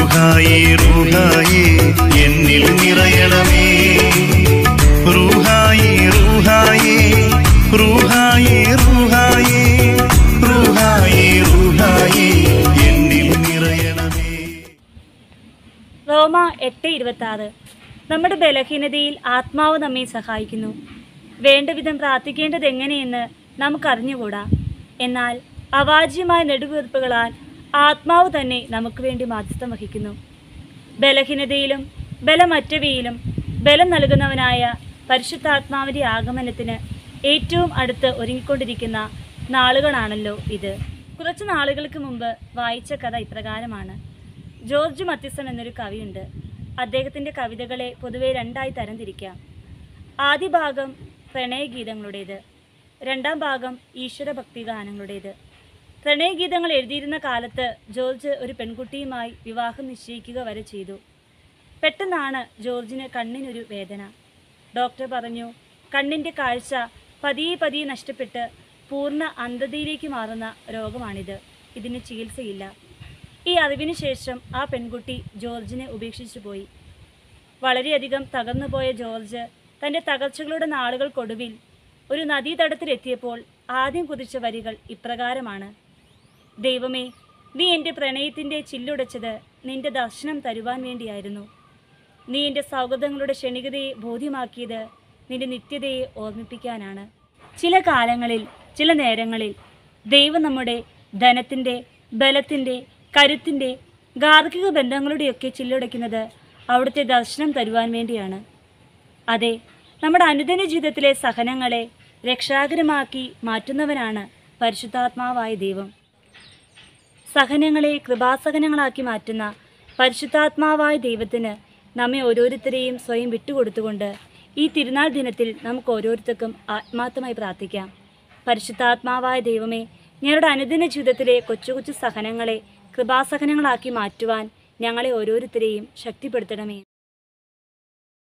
റൂഹായേ റൂഹായേ എന്നിൽ നിറയണമേ റൂഹായേ റൂഹായേ റൂഹായേ റൂഹായേ റൂഹായേ റൂഹായേ എന്നിൽ നിറയണമേ റോമ എട്ട് ഇരുപത്തി ആറ് നമ്മുടെ ബലഹീനതയിൽ ആത്മാവ് നമ്മെ സഹായിക്കുന്നു വേണ്ട വിധം പ്രാർത്ഥിക്കേണ്ടത് എങ്ങനെയെന്ന് നമുക്കറിഞ്ഞുകൂടാ എന്നാൽ അവാജ്യമായ നെടുവീർപ്പുകളാൽ ആത്മാവ് തന്നെ നമുക്ക് വേണ്ടി മാധ്യസ്ഥം വഹിക്കുന്നു ബലഹീനതയിലും ബലമറ്റവയിലും ബലം നൽകുന്നവനായ പരിശുദ്ധാത്മാവിൻ്റെ ആഗമനത്തിന് ഏറ്റവും അടുത്ത് ഒരുങ്ങിക്കൊണ്ടിരിക്കുന്ന നാളുകളാണല്ലോ ഇത് കുറച്ച് നാളുകൾക്ക് മുമ്പ് വായിച്ച കഥ ഇപ്രകാരമാണ് ജോർജ് മത്തിസൺ എന്നൊരു കവിയുണ്ട് അദ്ദേഹത്തിൻ്റെ കവിതകളെ പൊതുവെ രണ്ടായി തരംതിരിക്കാം ആദ്യ ഭാഗം പ്രണയഗീതങ്ങളുടേത് രണ്ടാം ഭാഗം ഈശ്വരഭക്തി ഗാനങ്ങളുടേത് പ്രണയഗീതങ്ങൾ എഴുതിയിരുന്ന കാലത്ത് ജോർജ് ഒരു പെൺകുട്ടിയുമായി വിവാഹം നിശ്ചയിക്കുക വരെ ചെയ്തു പെട്ടെന്നാണ് ജോർജിന് കണ്ണിനൊരു വേദന ഡോക്ടർ പറഞ്ഞു കണ്ണിൻ്റെ കാഴ്ച പതിയെ പതിയെ നഷ്ടപ്പെട്ട് പൂർണ്ണ അന്ധതയിലേക്ക് മാറുന്ന രോഗമാണിത് ഇതിന് ചികിത്സയില്ല ഈ അറിവിന് ശേഷം ആ പെൺകുട്ടി ജോർജിനെ ഉപേക്ഷിച്ചു പോയി വളരെയധികം തകർന്നുപോയ ജോർജ് തൻ്റെ തകർച്ചകളുടെ നാളുകൾക്കൊടുവിൽ ഒരു നദീതടത്തിലെത്തിയപ്പോൾ ആദ്യം കുതിച്ച വരികൾ ഇപ്രകാരമാണ് ദൈവമേ നീ എൻ്റെ പ്രണയത്തിൻ്റെ ചില്ലുടച്ചത് നിന്റെ ദർശനം തരുവാൻ വേണ്ടിയായിരുന്നു നീ എൻ്റെ സൗഹൃദങ്ങളുടെ ക്ഷണികതയെ ബോധ്യമാക്കിയത് നിന്റെ നിത്യതയെ ഓർമ്മിപ്പിക്കാനാണ് ചില കാലങ്ങളിൽ ചില നേരങ്ങളിൽ ദൈവം നമ്മുടെ ധനത്തിൻ്റെ ബലത്തിൻ്റെ കരുത്തിൻ്റെ ഗാർഹിക ബന്ധങ്ങളുടെയൊക്കെ ചില്ലുടയ്ക്കുന്നത് അവിടുത്തെ ദർശനം തരുവാൻ വേണ്ടിയാണ് അതെ നമ്മുടെ അനുദിന ജീവിതത്തിലെ സഹനങ്ങളെ രക്ഷാകരമാക്കി മാറ്റുന്നവനാണ് പരിശുദ്ധാത്മാവായ ദൈവം സഹനങ്ങളെ കൃപാസഹനങ്ങളാക്കി മാറ്റുന്ന പരിശുദ്ധാത്മാവായ ദൈവത്തിന് നമ്മെ ഓരോരുത്തരെയും സ്വയം വിട്ടുകൊടുത്തുകൊണ്ട് ഈ തിരുനാൾ ദിനത്തിൽ നമുക്ക് ഓരോരുത്തർക്കും ആത്മാർത്ഥമായി പ്രാർത്ഥിക്കാം പരിശുദ്ധാത്മാവായ ദൈവമേ ഞങ്ങളുടെ അനുദിന ജീവിതത്തിലെ കൊച്ചു കൊച്ചു സഹനങ്ങളെ കൃപാസഹനങ്ങളാക്കി മാറ്റുവാൻ ഞങ്ങളെ ഓരോരുത്തരെയും ശക്തിപ്പെടുത്തണമേ